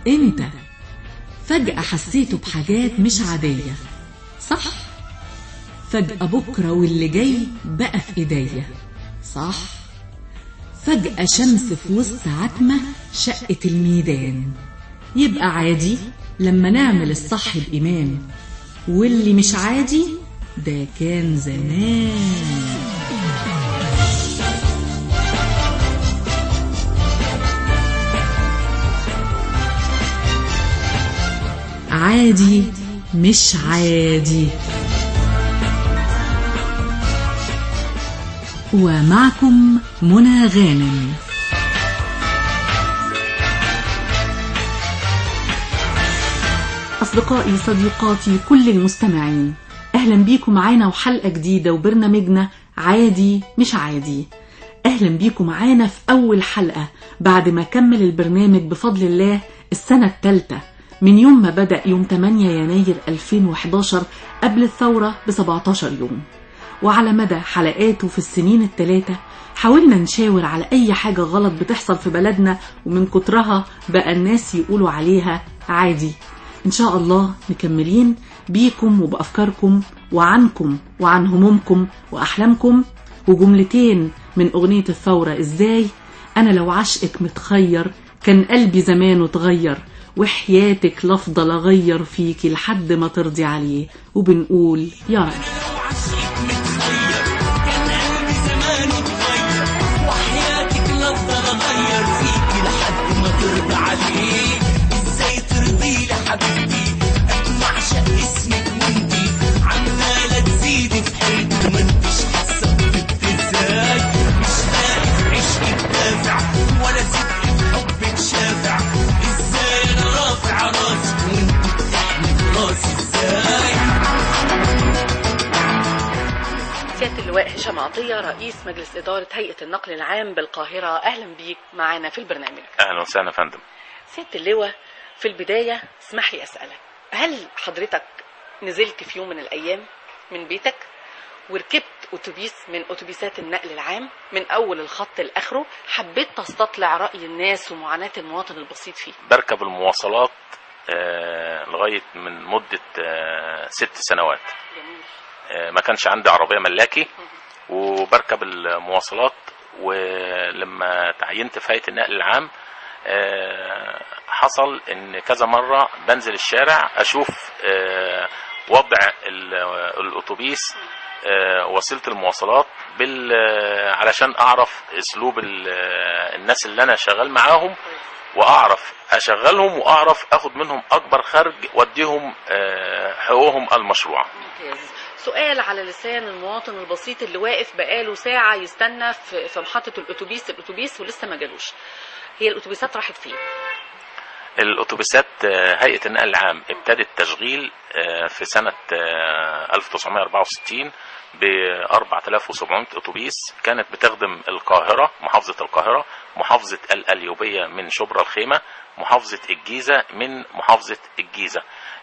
انت فجأة حسيته بحاجات مش عادية صح فجأة بكرة واللي جاي بقى في ايديا صح فجأة شمس في وسط عتمة شقت الميدان يبقى عادي لما نعمل الصح بإيمان واللي مش عادي ده كان زمان عادي مش عادي ومعكم منى غانم أصدقائي صديقاتي كل المستمعين أهلا بيكم معانا وحلقة جديدة وبرنامجنا عادي مش عادي أهلا بيكم معانا في أول حلقة بعد ما كمل البرنامج بفضل الله السنة الثالثة من يوم ما بدأ يوم 8 يناير 2011 قبل الثورة ب 17 يوم وعلى مدى حلقاته في السنين الثلاثة حاولنا نشاور على أي حاجة غلط بتحصل في بلدنا ومن كترها بقى الناس يقولوا عليها عادي إن شاء الله مكملين بيكم وبأفكاركم وعنكم وعن همومكم وأحلامكم وجملتين من أغنية الثورة إزاي أنا لو عشقك متخير كان قلبي زمانه اتغير وحياتك لفضل أغير فيكي لحد ما ترضي عليه وبنقول يا رب وحياتك لفضل اغير فيكي لحد ما ترضى عليك ازاي ترضي لي حبيبتي اسمع شق اسمك وانتي عمالة تزيدي في حيرتي ما انتش حاسة بطيبت ازاي مش لاقي في عشقك دافع ولا سبت في حبك شافع ازاي انا رافع راسي وانت بتحمل راسي ازاي سيادة اللواء هشام عطية رئيس مجلس إدارة هيئة النقل العام بالقاهرة أهلا بيك معنا في البرنامج اهلا وسهلا يا فندم سيادة اللواء في البداية اسمح لي أسألك هل حضرتك نزلت في يوم من الأيام من بيتك وركبت أتوبيس من أتوبيسات النقل العام من أول الخط لآخره حبيت تستطلع رأي الناس ومعاناة المواطن البسيط فيه بركب المواصلات آه، لغايه من مده آه، ست سنوات جميل آه، ما كانش عندي عربيه ملاكي وبركب المواصلات ولما تعينت في هيئه النقل العام آه، حصل ان كذا مره بنزل الشارع اشوف آه، وضع ال- الاتوبيس آه، وسيله المواصلات بال آه، علشان اعرف اسلوب ال- آه، الناس اللي انا شغال معاهم واعرف اشغلهم واعرف اخد منهم اكبر خرج واديهم آه، حقوقهم المشروعه ممتاز سؤال على لسان المواطن البسيط اللي واقف بقاله ساعة يستنى في في محطة الأتوبيس الأتوبيس ولسه ما جالوش هي الأتوبيسات راحت فين؟ الاتوبيسات آه، هيئه النقل العام ابتدت تشغيل آه، في سنه آه، 1964 ب 4700 اتوبيس كانت بتخدم القاهره محافظه القاهره محافظه القليوبيه من شبرا الخيمه محافظه الجيزه من محافظه الجيزه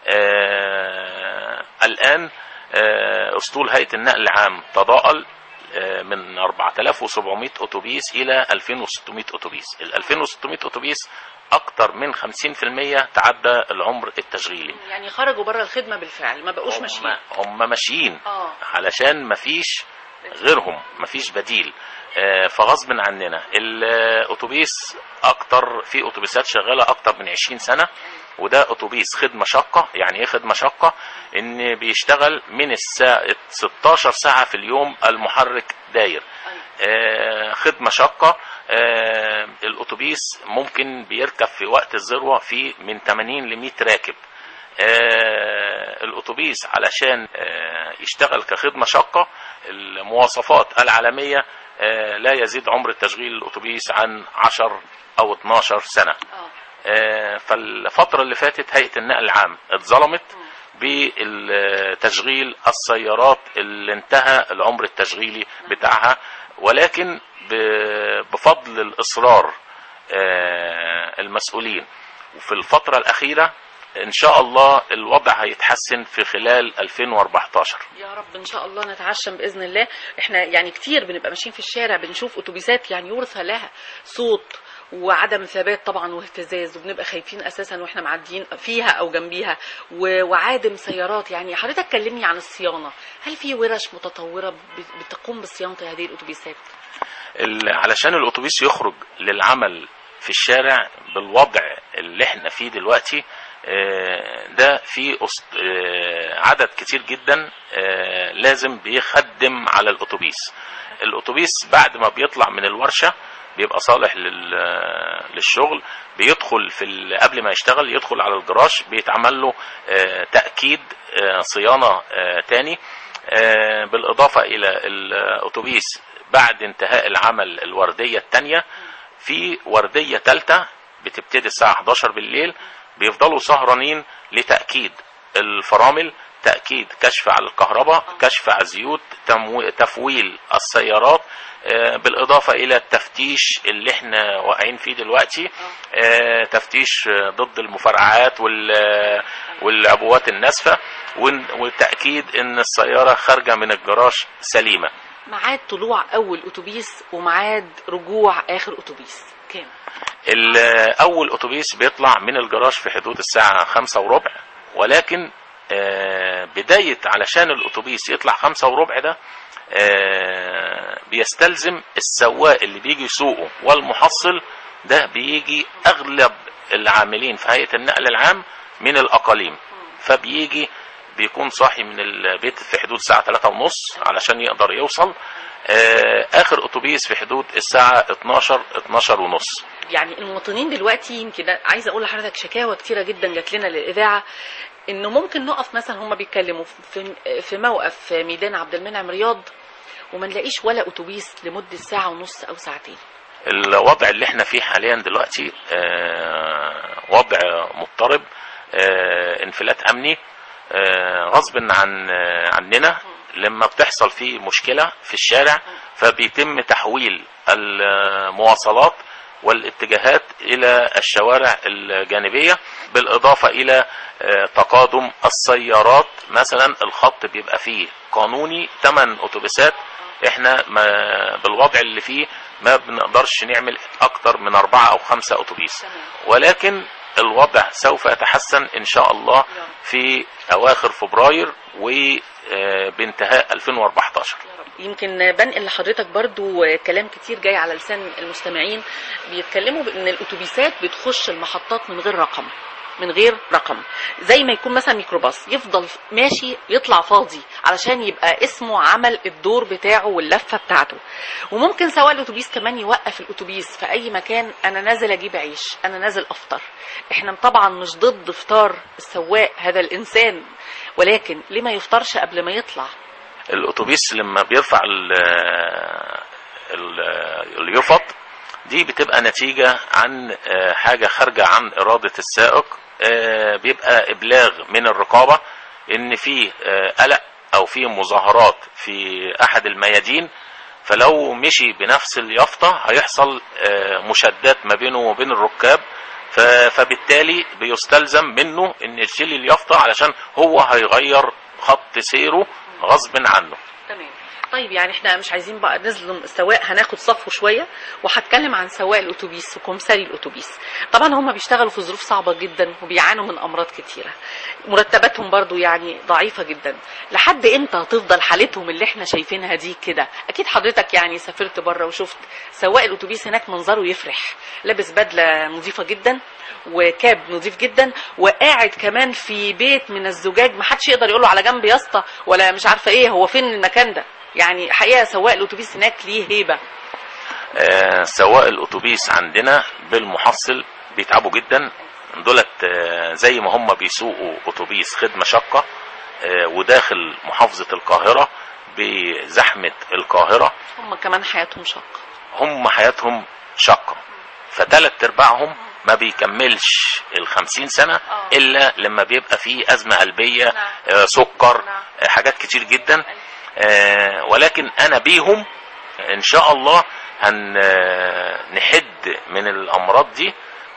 آه، الان آه، اسطول هيئه النقل العام تضاءل آه، من 4700 اتوبيس الى 2600 اتوبيس ال 2600 اتوبيس اكتر من 50% تعدى العمر التشغيلي يعني خرجوا بره الخدمة بالفعل ما بقوش ماشيين هم هم ماشيين اه علشان مفيش غيرهم مفيش بديل آه، فغصب عننا الاتوبيس اكتر في اتوبيسات شغاله اكتر من 20 سنه وده اتوبيس خدمه شاقه يعني ايه خدمه شاقه ان بيشتغل من الساعه 16 ساعه في اليوم المحرك داير آه، خدمه شاقه آه، الاتوبيس ممكن بيركب في وقت الذروه في من 80 ل 100 راكب آه، الاتوبيس علشان آه، يشتغل كخدمه شاقه المواصفات العالميه آه، لا يزيد عمر التشغيل الاتوبيس عن 10 او 12 سنه اه آه، فالفتره اللي فاتت هيئه النقل العام اتظلمت بتشغيل السيارات اللي انتهى العمر التشغيلي بتاعها ولكن ب- بفضل الاصرار آه، المسؤولين وفي الفتره الاخيره ان شاء الله الوضع هيتحسن في خلال 2014 يا رب ان شاء الله نتعشم باذن الله احنا يعني كتير بنبقى ماشيين في الشارع بنشوف اتوبيسات يعني يرثى لها صوت وعدم ثبات طبعا واهتزاز وبنبقى خايفين اساسا واحنا معديين فيها او جنبيها و- وعادم سيارات يعني حضرتك كلمني عن الصيانه هل في ورش متطوره ب- بتقوم بصيانه هذه الاتوبيسات ال- علشان الاتوبيس يخرج للعمل في الشارع بالوضع اللي احنا فيه دلوقتي آه، ده في أس- آه، عدد كتير جدا آه، لازم بيخدم على الاتوبيس الاتوبيس بعد ما بيطلع من الورشه بيبقى صالح لل- للشغل بيدخل في ال- قبل ما يشتغل يدخل على الجراج بيتعمل له آه، تاكيد آه، صيانه آه، تاني آه، بالاضافه الى الاتوبيس بعد انتهاء العمل الورديه الثانيه في ورديه ثالثه بتبتدي الساعه 11 بالليل بيفضلوا سهرانين لتاكيد الفرامل تاكيد كشف على الكهرباء كشف على الزيوت تمو- تفويل السيارات آه، بالاضافه الى التفتيش اللي احنا واقعين فيه دلوقتي آه، تفتيش آه، ضد المفرعات وال- والعبوات الناسفه ون- وتاكيد ان السياره خارجه من الجراج سليمه ميعاد طلوع اول اتوبيس وميعاد رجوع اخر اتوبيس كام ال- اول اتوبيس بيطلع من الجراج في حدود الساعه خمسة وربع ولكن آه، بدايه علشان الاتوبيس يطلع خمسة وربع ده آه، بيستلزم السواق اللي بيجي يسوقه والمحصل ده بيجي اغلب العاملين في هيئه النقل العام من الاقاليم فبيجي بيكون صاحي من البيت في حدود الساعه 3 ونص علشان يقدر يوصل آه، اخر اتوبيس في حدود الساعه 12 12 ونص يعني المواطنين دلوقتي يمكن عايزه اقول لحضرتك شكاوى كتيره جدا جات لنا للاذاعه انه ممكن نقف مثلا هم بيتكلموا في في موقف في ميدان عبد المنعم رياض وما نلاقيش ولا اتوبيس لمده ساعه ونص او ساعتين الوضع اللي احنا فيه حاليا دلوقتي آه، وضع مضطرب آه، انفلات امني آه، غصب عن آه، عننا لما بتحصل فيه مشكلة في الشارع فبيتم تحويل المواصلات والاتجاهات الى الشوارع الجانبية بالاضافة الى آه، تقادم السيارات مثلا الخط بيبقى فيه قانوني 8 اتوبيسات احنا ما بالوضع اللي فيه ما بنقدرش نعمل اكتر من اربعة او خمسة اتوبيس ولكن الوضع سوف يتحسن ان شاء الله في اواخر فبراير وبانتهاء 2014 يمكن بنقل لحضرتك برضو كلام كتير جاي على لسان المستمعين بيتكلموا بان الاتوبيسات بتخش المحطات من غير رقم من غير رقم زي ما يكون مثلا ميكروباص يفضل ماشي يطلع فاضي علشان يبقى اسمه عمل الدور بتاعه واللفه بتاعته وممكن سواق الاتوبيس كمان يوقف الاتوبيس في اي مكان انا نازل اجيب عيش انا نازل افطر احنا طبعا مش ضد فطار السواق هذا الانسان ولكن ليه ما يفطرش قبل ما يطلع الاتوبيس لما بيرفع ال ال اليفط دي بتبقى نتيجة عن آه، حاجة خارجة عن إرادة السائق آه، بيبقى إبلاغ من الرقابة إن في آه، قلق أو في مظاهرات في أحد الميادين فلو مشي بنفس اليافطة هيحصل آه، مشادات ما بينه وبين الركاب ف- فبالتالي بيستلزم منه ان يشيل اليافطة علشان هو هيغير خط سيره غصب عنه تمام طيب يعني احنا مش عايزين بقى نظلم السواق هناخد صفه شويه وهتكلم عن سواق الاتوبيس وكمساري الاتوبيس طبعا هم بيشتغلوا في ظروف صعبه جدا وبيعانوا من امراض كتيره مرتباتهم برضو يعني ضعيفه جدا لحد امتى هتفضل حالتهم اللي احنا شايفينها دي كده اكيد حضرتك يعني سافرت بره وشفت سواق الاتوبيس هناك منظره يفرح لابس بدله نظيفه جدا وكاب نظيف جدا وقاعد كمان في بيت من الزجاج ما حدش يقدر يقول له على جنب يا اسطى ولا مش عارفه ايه هو فين المكان ده يعني حقيقه سواق الاتوبيس هناك ليه هيبه آه، سواق الاتوبيس عندنا بالمحصل بيتعبوا جدا دولت آه، زي ما هم بيسوقوا اتوبيس خدمه شاقه آه، وداخل محافظه القاهره بزحمه القاهره هم كمان حياتهم شاقه هم حياتهم شاقه فتلات ارباعهم ما بيكملش الخمسين سنة آه. إلا لما بيبقى فيه أزمة قلبية نعم. آه، سكر نعم. آه، حاجات كتير جدا آه، ولكن أنا بيهم إن شاء الله هنحد من الأمراض دي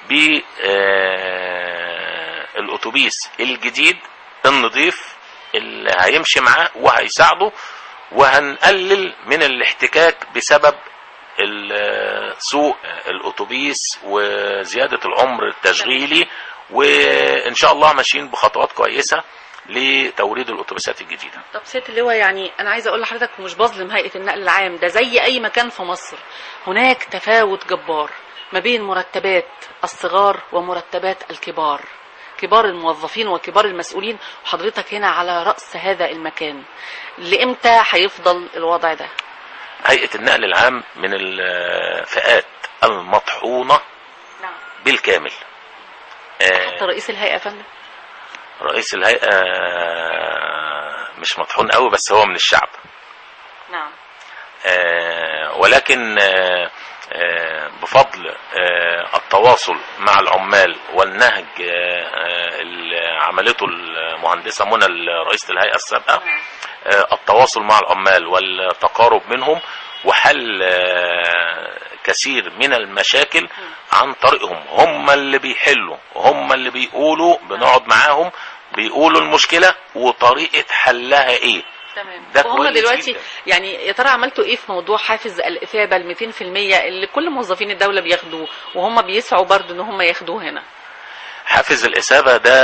بالأتوبيس الجديد النظيف اللي هيمشي معاه وهيساعده وهنقلل من الاحتكاك بسبب ال- سوق الاتوبيس وزياده العمر التشغيلي وان شاء الله ماشيين بخطوات كويسه لتوريد الاتوبيسات الجديده طب سياده اللواء يعني انا عايزه اقول لحضرتك ومش بظلم هيئه النقل العام ده زي اي مكان في مصر هناك تفاوت جبار ما بين مرتبات الصغار ومرتبات الكبار كبار الموظفين وكبار المسؤولين وحضرتك هنا على راس هذا المكان لامتى هيفضل الوضع ده هيئه النقل العام من الفئات المطحونه نعم بالكامل آه، حتى رئيس الهيئه يا فندم رئيس الهيئه مش مطحون قوي بس هو من الشعب نعم آه، ولكن آه، آه، بفضل آه، التواصل مع العمال والنهج آه، آه، اللي عملته المهندسة منى رئيسة الهيئة السابقة نعم. آه، التواصل مع العمال والتقارب منهم وحل آه، كثير من المشاكل عن طريقهم هم اللي بيحلوا هم اللي بيقولوا بنقعد معاهم بيقولوا المشكلة وطريقة حلها ايه تمام ده وهم كويس دلوقتي جدا. يعني يا ترى عملتوا ايه في موضوع حافز الاثابه ال 200% اللي كل موظفين الدوله بياخدوه وهم بيسعوا برضو ان هم ياخدوه هنا حافز الإصابة ده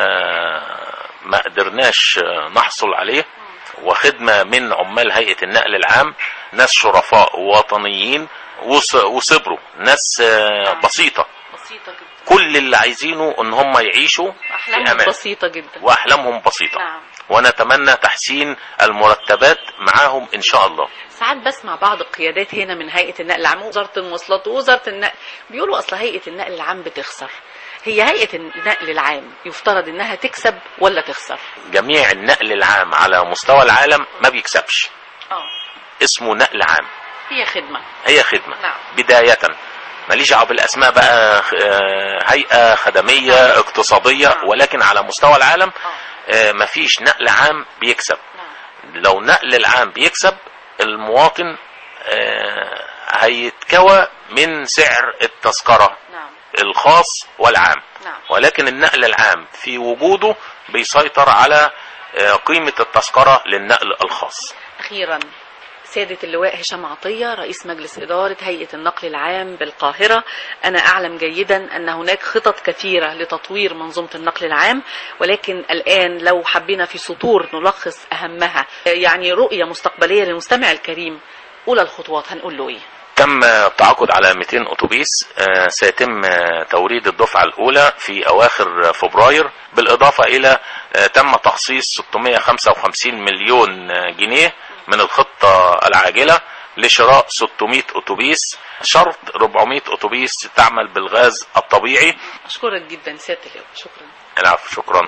ما قدرناش نحصل عليه وخدمة من عمال هيئة النقل العام ناس شرفاء وطنيين وص- وصبروا ناس آه، بسيطة بسيطه جدا كل اللي عايزينه ان هم يعيشوا في احلامهم امان بسيطه جدا واحلامهم بسيطة نعم ونتمنى تحسين المرتبات معاهم ان شاء الله ساعات بسمع بعض القيادات هنا من هيئه النقل العام وزاره المواصلات ووزاره النقل بيقولوا اصل هيئه النقل العام بتخسر هي هيئه النقل العام يفترض انها تكسب ولا تخسر جميع النقل العام على مستوى العالم ما بيكسبش اه اسمه نقل عام هي خدمه هي خدمة نعم. بداية ماليش دعوه بالاسماء بقى آه، هيئه خدميه اقتصاديه نعم. ولكن على مستوى العالم اه آه، مفيش نقل عام بيكسب نعم لو نقل العام بيكسب المواطن آه، هيتكوى من سعر التذكره نعم الخاص والعام نعم ولكن النقل العام في وجوده بيسيطر على آه، قيمه التذكره للنقل الخاص أخيرا سيادة اللواء هشام عطية رئيس مجلس إدارة هيئة النقل العام بالقاهرة أنا أعلم جيدا أن هناك خطط كثيرة لتطوير منظومة النقل العام ولكن الآن لو حبينا في سطور نلخص أهمها يعني رؤية مستقبلية للمستمع الكريم أولى الخطوات هنقول له إيه تم التعاقد على 200 اتوبيس آه، سيتم آه، توريد الدفعه الاولى في اواخر فبراير بالاضافه الى آه، تم تخصيص 655 مليون آه، جنيه من الخطه العاجله لشراء 600 اتوبيس شرط 400 اتوبيس تعمل بالغاز الطبيعي أشكرك جدا سيادة اللواء شكرا العفو شكرا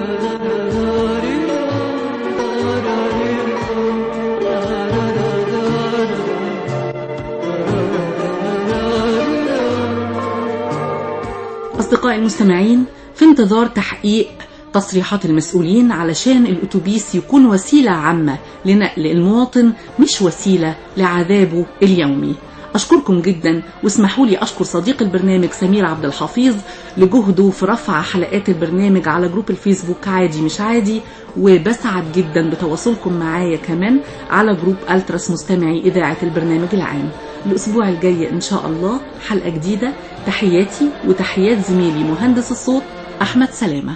أصدقائي المستمعين في انتظار تحقيق تصريحات المسؤولين علشان الأتوبيس يكون وسيلة عامة لنقل المواطن مش وسيلة لعذابه اليومي أشكركم جدا واسمحوا لي أشكر صديق البرنامج سمير عبد الحفيظ لجهده في رفع حلقات البرنامج على جروب الفيسبوك عادي مش عادي وبسعد جدا بتواصلكم معايا كمان على جروب ألترس مستمعي إذاعة البرنامج العام الأسبوع الجاي إن شاء الله حلقة جديدة تحياتي وتحيات زميلي مهندس الصوت أحمد سلامة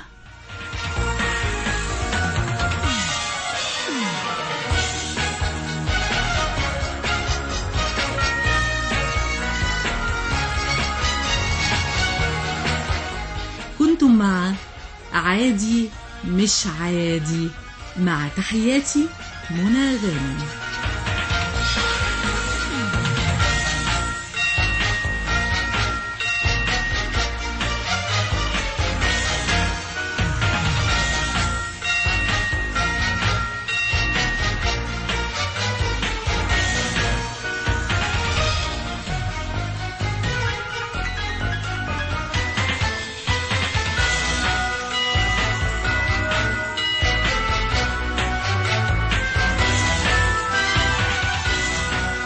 كنتم مع عادي مش عادي مع تحياتي منى غانم